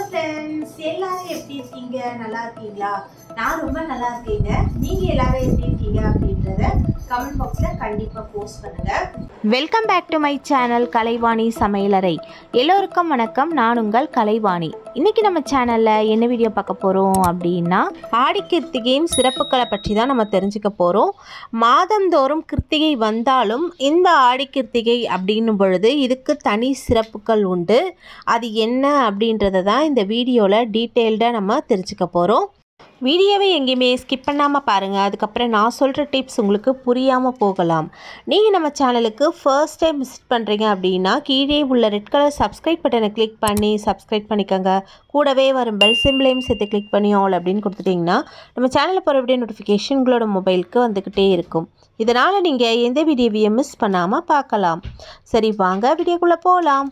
friends எல்லாரும் எப்படி இருக்கீங்க நல்லா இருக்கீங்களா நான் ரொம்ப நல்லா இருக்கேங்க நீங்க எல்லாரும் எப்படி இருக்கீங்க அப்படின்றத கமெண்ட் பாக்ஸ்ல கண்டிப்பா போஸ்ட் பண்ணுங்க welcome back to my channel Kalaivani சமையலறை எல்லோருக்கும் வணக்கம் நான் உங்கள் கலைவாணி இன்னைக்கு நம்ம சேனலில் என்ன வீடியோ பார்க்க போகிறோம் அப்படின்னா ஆடி கிருத்திகையின் சிறப்புகளை பற்றி தான் நம்ம தெரிஞ்சுக்க போகிறோம் மாதந்தோறும் கிருத்திகை வந்தாலும் இந்த ஆடி கிருத்திகை அப்படின்னும் பொழுது இதுக்கு தனி சிறப்புகள் உண்டு அது என்ன அப்படின்றத தான் இந்த வீடியோவில் டீட்டெயில்டாக நம்ம தெரிஞ்சுக்க போகிறோம் வீடியோவை எங்கேயுமே ஸ்கிப் பண்ணாமல் பாருங்கள் அதுக்கப்புறம் நான் சொல்கிற டிப்ஸ் உங்களுக்கு புரியாமல் போகலாம் நீங்கள் நம்ம சேனலுக்கு ஃபர்ஸ்ட் டைம் விசிட் பண்ணுறீங்க அப்படின்னா கீழே உள்ள ரெட் கலர் சப்ஸ்கிரைப் பட்டனை கிளிக் பண்ணி சப்ஸ்கிரைப் பண்ணிக்கோங்க கூடவே வரும் பெல் சிம்பிளையும் சேர்த்து கிளிக் பண்ணி ஆல் அப்படின்னு கொடுத்துட்டிங்கன்னா நம்ம சேனலில் போகிற வீடியோ நோட்டிஃபிகேஷன் உங்களோட மொபைலுக்கு வந்துக்கிட்டே இருக்கும் இதனால் நீங்கள் எந்த வீடியோவையும் மிஸ் பண்ணாமல் பார்க்கலாம் சரி வாங்க வீடியோக்குள்ளே போகலாம்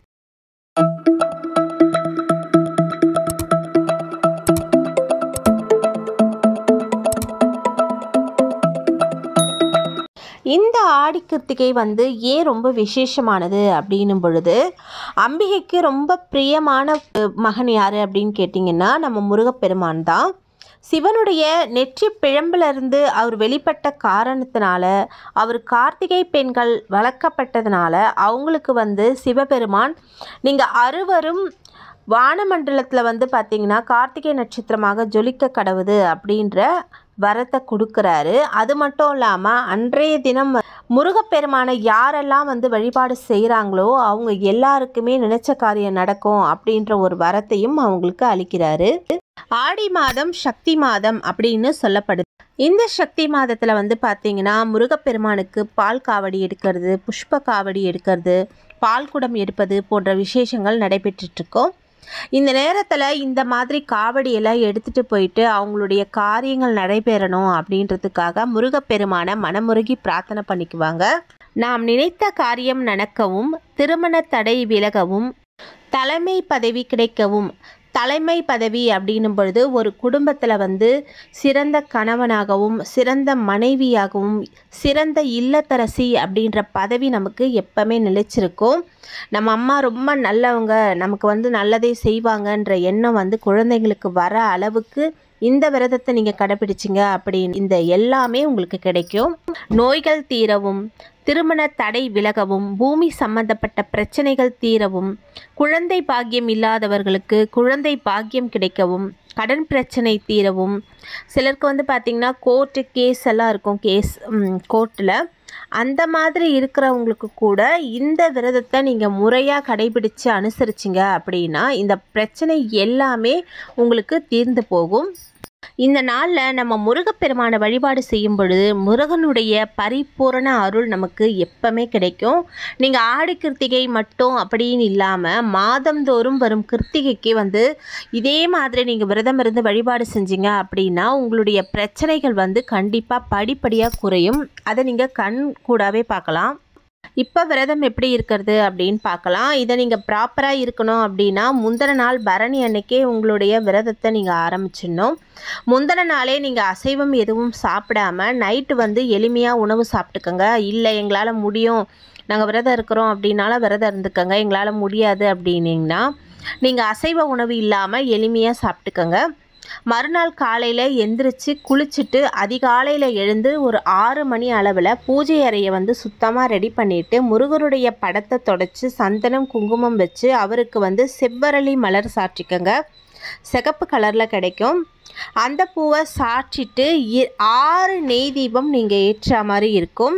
இந்த ஆடி கிருத்திகை வந்து ஏன் ரொம்ப விசேஷமானது அப்படின்னும் பொழுது அம்பிகைக்கு ரொம்ப பிரியமான அஹ், மகன் யார் அப்படின்னு கேட்டிங்கன்னா நம்ம முருகப்பெருமான் தான் சிவனுடைய நெற்றி பிழம்பிலிருந்து அவர் வெளிப்பட்ட காரணத்தினால அவர் கார்த்திகை பெண்கள் வளர்க்கப்பட்டதுனால அவங்களுக்கு வந்து சிவபெருமான் நீங்கள் அறுவரும் வானமண்டலத்தில் வந்து பார்த்தீங்கன்னா கார்த்திகை நட்சத்திரமாக ஜொலிக்க கடவுது அப்படின்ற வரத்தை கொடுக்குறாரு அது மட்டும் இல்லாமல் அன்றைய தினம் முருகப்பெருமானை யாரெல்லாம் வந்து வழிபாடு செய்கிறாங்களோ அவங்க எல்லாருக்குமே நினைச்ச காரியம் நடக்கும் அப்படின்ற ஒரு வரத்தையும் அவங்களுக்கு அளிக்கிறாரு ஆடி மாதம் சக்தி மாதம் அப்படின்னு சொல்லப்படுது இந்த சக்தி மாதத்தில் வந்து பார்த்தீங்கன்னா முருகப்பெருமானுக்கு பால் காவடி எடுக்கிறது புஷ்ப காவடி எடுக்கிறது பால் குடம் எடுப்பது போன்ற விசேஷங்கள் நடைபெற்றுட்ருக்கோம் இந்த நேரத்தில் இந்த மாதிரி காவடியெல்லாம் எடுத்துகிட்டு போயிட்டு அவங்களுடைய காரியங்கள் நடைபெறணும் அப்படின்றதுக்காக முருகப்பெருமான மனமுருகி பிரார்த்தனை பண்ணிக்குவாங்க நாம் நினைத்த காரியம் நடக்கவும் திருமண தடை விலகவும் தலைமை பதவி கிடைக்கவும் தலைமை பதவி அப்படின்னும் பொழுது ஒரு குடும்பத்தில் வந்து சிறந்த கணவனாகவும் சிறந்த மனைவியாகவும் சிறந்த இல்லத்தரசி அப்படின்ற பதவி நமக்கு எப்பவுமே நிலைச்சிருக்கும் நம்ம அம்மா ரொம்ப நல்லவங்க நமக்கு வந்து நல்லதே செய்வாங்கன்ற எண்ணம் வந்து குழந்தைங்களுக்கு வர அளவுக்கு இந்த விரதத்தை நீங்கள் கடைப்பிடிச்சிங்க அப்படின்னு இந்த எல்லாமே உங்களுக்கு கிடைக்கும் நோய்கள் தீரவும் திருமண தடை விலகவும் பூமி சம்பந்தப்பட்ட பிரச்சனைகள் தீரவும் குழந்தை பாக்கியம் இல்லாதவர்களுக்கு குழந்தை பாக்கியம் கிடைக்கவும் கடன் பிரச்சனை தீரவும் சிலருக்கு வந்து பார்த்திங்கன்னா கோர்ட்டு கேஸ் எல்லாம் இருக்கும் கேஸ் கோர்ட்டில் அந்த மாதிரி இருக்கிறவங்களுக்கு கூட இந்த விரதத்தை நீங்கள் முறையாக கடைபிடிச்சு அனுசரிச்சிங்க அப்படின்னா இந்த பிரச்சனை எல்லாமே உங்களுக்கு தீர்ந்து போகும் இந்த நாளில் நம்ம முருகப்பெருமானை வழிபாடு செய்யும் பொழுது முருகனுடைய பரிபூரண அருள் நமக்கு எப்பவுமே கிடைக்கும் நீங்கள் ஆடி கிருத்திகை மட்டும் அப்படின்னு இல்லாமல் மாதந்தோறும் வரும் கிருத்திகைக்கு வந்து இதே மாதிரி நீங்கள் விரதம் இருந்து வழிபாடு செஞ்சீங்க அப்படின்னா உங்களுடைய பிரச்சனைகள் வந்து கண்டிப்பாக படிப்படியாக குறையும் அதை நீங்கள் கண் கூடாவே பார்க்கலாம் இப்போ விரதம் எப்படி இருக்கிறது அப்படின்னு பார்க்கலாம் இதை நீங்கள் ப்ராப்பராக இருக்கணும் அப்படின்னா முந்தின நாள் பரணி அன்னைக்கே உங்களுடைய விரதத்தை நீங்கள் ஆரம்பிச்சிடணும் முந்தின நாளே நீங்கள் அசைவம் எதுவும் சாப்பிடாம நைட்டு வந்து எளிமையாக உணவு சாப்பிட்டுக்கோங்க இல்லை எங்களால் முடியும் நாங்கள் விரதம் இருக்கிறோம் அப்படின்னால விரதம் இருந்துக்கோங்க எங்களால் முடியாது அப்படின்னீங்கன்னா நீங்கள் அசைவ உணவு இல்லாமல் எளிமையாக சாப்பிட்டுக்கோங்க மறுநாள் காலையில் எந்திரிச்சு குளிச்சுட்டு அதிகாலையில் எழுந்து ஒரு ஆறு மணி அளவில் பூஜை அறையை வந்து சுத்தமாக ரெடி பண்ணிவிட்டு முருகருடைய படத்தை தொடச்சி சந்தனம் குங்குமம் வச்சு அவருக்கு வந்து செவ்வரளி மலர் சாற்றிக்கங்க சிகப்பு கலரில் கிடைக்கும் அந்த பூவை சாற்றிட்டு இ- ஆறு நெய் தீபம் நீங்கள் ஏற்ற மாதிரி இருக்கும்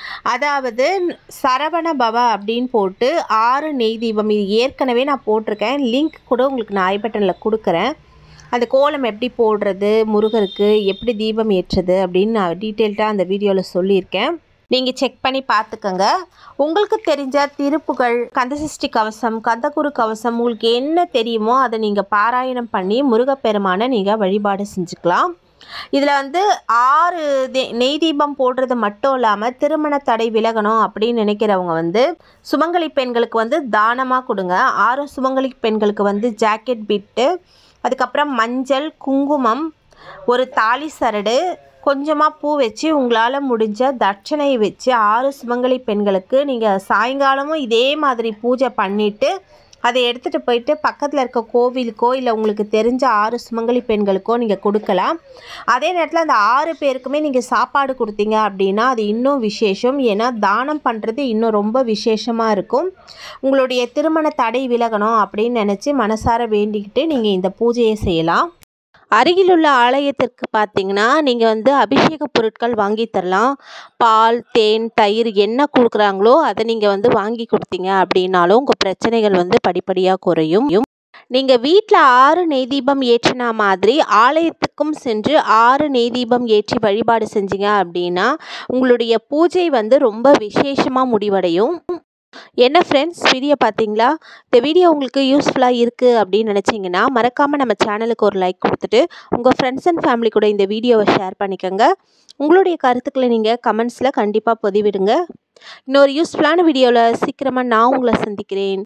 அதாவது சரவண பவா அப்படின்னு போட்டு ஆறு நெய் தீபம் இது ஏற்கனவே நான் போட்டிருக்கேன் லிங்க் கூட உங்களுக்கு நான் ஐ பட்டனில் கொடுக்குறேன் அந்த கோலம் எப்படி போடுறது முருகருக்கு எப்படி தீபம் ஏற்றுறது அப்படின்னு நான் டீட்டெயில்டாக அந்த வீடியோவில் சொல்லியிருக்கேன் நீங்கள் செக் பண்ணி பார்த்துக்கோங்க உங்களுக்கு தெரிஞ்ச திருப்புகள் கந்தசஷ்டி கவசம் கந்தகுரு கவசம் உங்களுக்கு என்ன தெரியுமோ அதை நீங்கள் பாராயணம் பண்ணி முருகப்பெருமானை நீங்கள் வழிபாடு செஞ்சுக்கலாம் இதில் வந்து ஆறு தே- நெய் தீபம் போடுறது மட்டும் இல்லாமல் திருமண தடை விலகணும் அப்படின்னு நினைக்கிறவங்க வந்து சுமங்கலி பெண்களுக்கு வந்து தானமாக கொடுங்க ஆறு சுமங்கலி பெண்களுக்கு வந்து ஜாக்கெட் பிட்டு அதுக்கப்புறம் மஞ்சள் குங்குமம் ஒரு தாலி சரடு கொஞ்சமாக பூ வச்சு உங்களால் முடிஞ்ச தட்சணையை வச்சு ஆறு சுமங்கலி பெண்களுக்கு நீங்கள் சாயங்காலமும் இதே மாதிரி பூஜை பண்ணிவிட்டு அதை எடுத்துகிட்டு போயிட்டு பக்கத்தில் இருக்க கோவிலுக்கோ இல்லை உங்களுக்கு தெரிஞ்ச ஆறு சுமங்கலி பெண்களுக்கோ நீங்கள் கொடுக்கலாம் அதே நேரத்தில் அந்த ஆறு பேருக்குமே நீங்கள் சாப்பாடு கொடுத்தீங்க அப்படின்னா அது இன்னும் விசேஷம் ஏன்னா தானம் பண்ணுறது இன்னும் ரொம்ப விசேஷமாக இருக்கும் உங்களுடைய திருமண தடை விலகணும் அப்படின்னு நினச்சி மனசார வேண்டிக்கிட்டு நீங்கள் இந்த பூஜையை செய்யலாம் அருகிலுள்ள ஆலயத்திற்கு பார்த்தீங்கன்னா நீங்கள் வந்து அபிஷேக பொருட்கள் வாங்கி தரலாம் பால் தேன் தயிர் என்ன கொடுக்குறாங்களோ அதை நீங்கள் வந்து வாங்கி கொடுத்தீங்க அப்படின்னாலும் உங்கள் பிரச்சனைகள் வந்து படிப்படியாக குறையும் நீங்கள் வீட்டில் ஆறு நெய் தீபம் ஏற்றினா மாதிரி ஆலயத்துக்கும் சென்று ஆறு நெய் தீபம் ஏற்றி வழிபாடு செஞ்சீங்க அப்படின்னா உங்களுடைய பூஜை வந்து ரொம்ப விசேஷமாக முடிவடையும் என்ன ஃப்ரெண்ட்ஸ் வீடியோ பார்த்தீங்களா இந்த வீடியோ உங்களுக்கு யூஸ்ஃபுல்லாக இருக்குது அப்படின்னு நினச்சிங்கன்னா மறக்காமல் நம்ம சேனலுக்கு ஒரு லைக் கொடுத்துட்டு உங்கள் ஃப்ரெண்ட்ஸ் அண்ட் ஃபேமிலி கூட இந்த வீடியோவை ஷேர் பண்ணிக்கோங்க உங்களுடைய கருத்துக்களை நீங்கள் கமெண்ட்ஸில் கண்டிப்பாக பதிவிடுங்க இன்னொரு யூஸ்ஃபுல்லான வீடியோவில் சீக்கிரமாக நான் உங்களை சந்திக்கிறேன்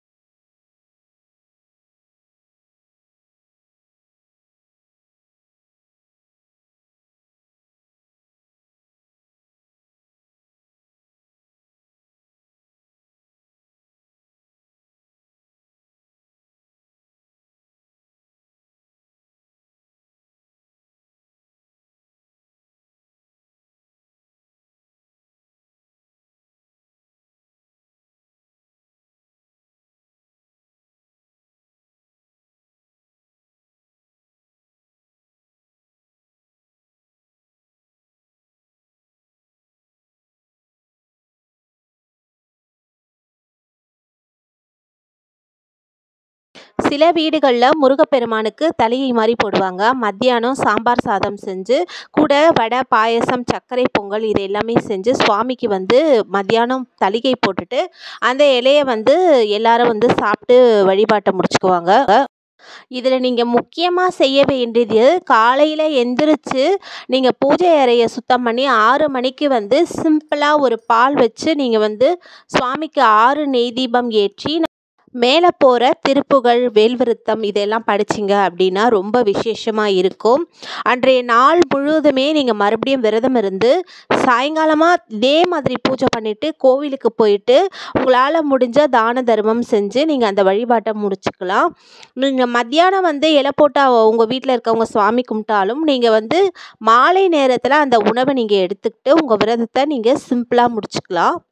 சில வீடுகளில் முருகப்பெருமானுக்கு தலையை மாதிரி போடுவாங்க மத்தியானம் சாம்பார் சாதம் செஞ்சு கூட வடை பாயசம் சர்க்கரை பொங்கல் இது எல்லாமே செஞ்சு சுவாமிக்கு வந்து மத்தியானம் தலிகை போட்டுட்டு அந்த இலையை வந்து எல்லாரும் வந்து சாப்பிட்டு வழிபாட்டை முடிச்சுக்குவாங்க இதில் நீங்கள் முக்கியமாக செய்ய வேண்டியது காலையில் எந்திரிச்சு நீங்கள் பூஜை அறையை சுத்தம் பண்ணி ஆறு மணிக்கு வந்து சிம்பிளாக ஒரு பால் வச்சு நீங்கள் வந்து சுவாமிக்கு ஆறு நெய் தீபம் ஏற்றி மேலே போகிற திருப்புகள் வேல்விருத்தம் இதெல்லாம் படிச்சிங்க அப்படின்னா ரொம்ப விசேஷமாக இருக்கும் அன்றைய நாள் முழுவதுமே நீங்கள் மறுபடியும் விரதம் இருந்து சாயங்காலமாக இதே மாதிரி பூஜை பண்ணிவிட்டு கோவிலுக்கு போயிட்டு உங்களால் முடிஞ்ச தான தர்மம் செஞ்சு நீங்கள் அந்த வழிபாட்டை முடிச்சுக்கலாம் நீங்கள் மத்தியானம் வந்து இலை போட்டால் உங்கள் வீட்டில் இருக்கவங்க சுவாமி கும்பிட்டாலும் நீங்கள் வந்து மாலை நேரத்தில் அந்த உணவை நீங்கள் எடுத்துக்கிட்டு உங்கள் விரதத்தை நீங்கள் சிம்பிளாக முடிச்சுக்கலாம்